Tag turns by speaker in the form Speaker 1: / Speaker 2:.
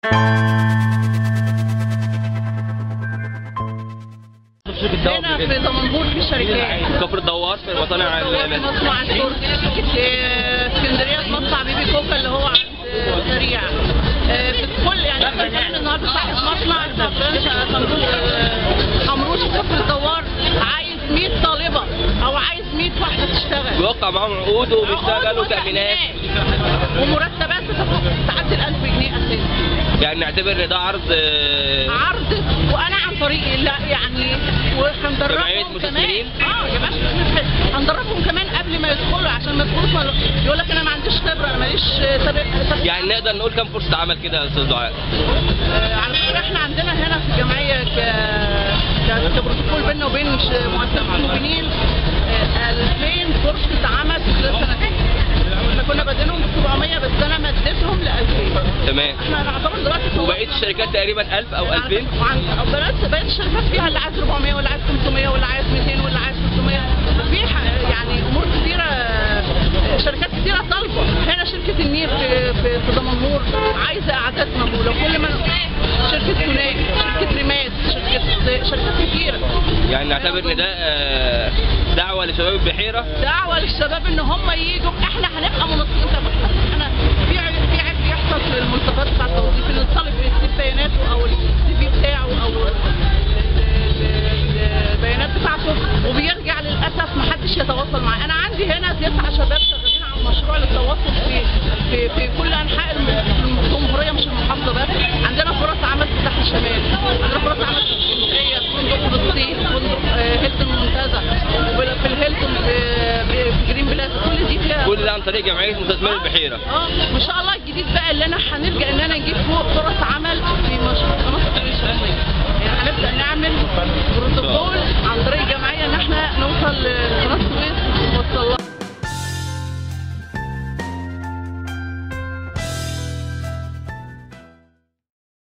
Speaker 1: هنا في دمنهور في شركات
Speaker 2: كفر الدوار في مصانع ال-
Speaker 1: مصنع التركي في اسكندريه في مصنع بيبي كوكا اللي هو عند سريع آه، في كل يعني احنا بنروح النهارده صاحب مصنع بتاع صندوق آه، حمروش في كفر الدوار عايز 100 طالبه او عايز 100 واحده تشتغل
Speaker 2: بيوقع معاهم عقود وبيشتغلوا تأمينات
Speaker 1: ومرتبات بتفوق تعدي ال 1000 جنيه اساسا
Speaker 2: يعني نعتبر ان ده عرض آه،
Speaker 1: عرض وانا عن طريق لا يعني
Speaker 2: جمعية
Speaker 1: وهندربهم كمان
Speaker 2: مستثمرين؟
Speaker 1: اه يا باشا هندربهم كمان قبل ما يدخلوا عشان ما يدخلوش ما- يقول لك انا ما عنديش خبره انا ماليش سابق سابق-
Speaker 2: يعني نقدر نقول كم فرصة عمل كده يا استاذ دعاء
Speaker 1: آه، على فكره احنا عندنا هنا في الجمعيه ك ك- كبروتوكول بيننا وبين ش- مؤسسه المبينين آه، 2000 فرصه عمل في خلال سنتين احنا كنا بادئينهم ب 700 بس انا مديتهم ل 2000
Speaker 2: تمام
Speaker 1: احنا نعتبر دلوقتي في
Speaker 2: وبقية الشركات تقريبا 1000 او 2000
Speaker 1: وعن بقيت بقيت الشركات فيها اللي عايز 400 واللي عايز 500 واللي عايز 200 واللي عايز 300 في ح- يعني امور كثيره شركات كثيره طالبه هنا شركه النيل في في, في دمنهور عايزه اعداد مهوله كل ما شركه هناك شركه رماد شركه شركات كثيره
Speaker 2: يعني نعتبر ان ده آه، دعوة لشباب البحيرة
Speaker 1: دعوه للشباب ان هم يجوا احنا هنبقى منظمين احنا في عيب في عيب بيحصل في الملتقيات بتاعت